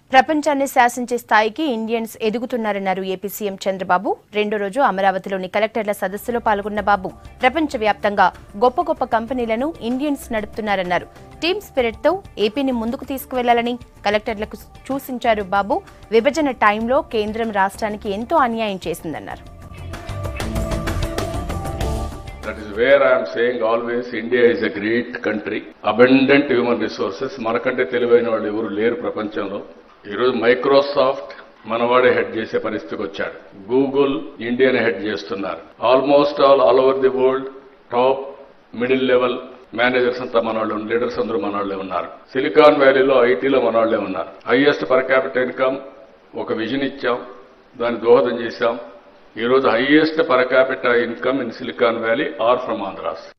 ప్రపంచాన్ని శాసించే స్థాయికి ఇండియన్స్ ఎదుగుతున్నారన్నారు ఏపీ సీఎం చంద్రబాబు రెండో రోజు అమరావతిలోని కలెక్టర్ల సదస్సులో పాల్గొన్న బాబు ప్రపంచవ్యాప్తంగా గొప్ప గొప్ప కంపెనీలను ఇండియన్స్ నడుపుతున్నారన్నారు టీమ్ స్పిరిట్ తో ఏపీని ముందుకు తీసుకువెళ్లాలని కలెక్టర్లకు సూచించారు బాబు విభజన టైంలో కేంద్రం రాష్ట్రానికి ఎంతో అన్యాయం చేసిందన్నారు That is where I am saying always India is a great country, abundant human resources. మనకంటే తెలివైన వాళ్ళు ఎవరు లేరు ప్రపంచంలో ఈరోజు మైక్రోసాఫ్ట్ మనవాడే హెడ్ చేసే పరిస్థితికి వచ్చాడు గూగుల్ ఇండియాని హెడ్ చేస్తున్నారు almost all all over the world top middle level managers అంతా మనవాళ్ళు లీడర్స్ అందరూ మనవాళ్లే ఉన్నారు సిలికాన్ వ్యాలీలో ఐటీలో మనవాళ్లే ఉన్నారు హైయెస్ట్ పర్ క్యాపిటల్ ఇన్కమ్ ఒక విజన్ ఇచ్చాం దాన్ని దోహదం చేశాం ఈ రోజు highest per capital income in Silicon Valley are from Andhra's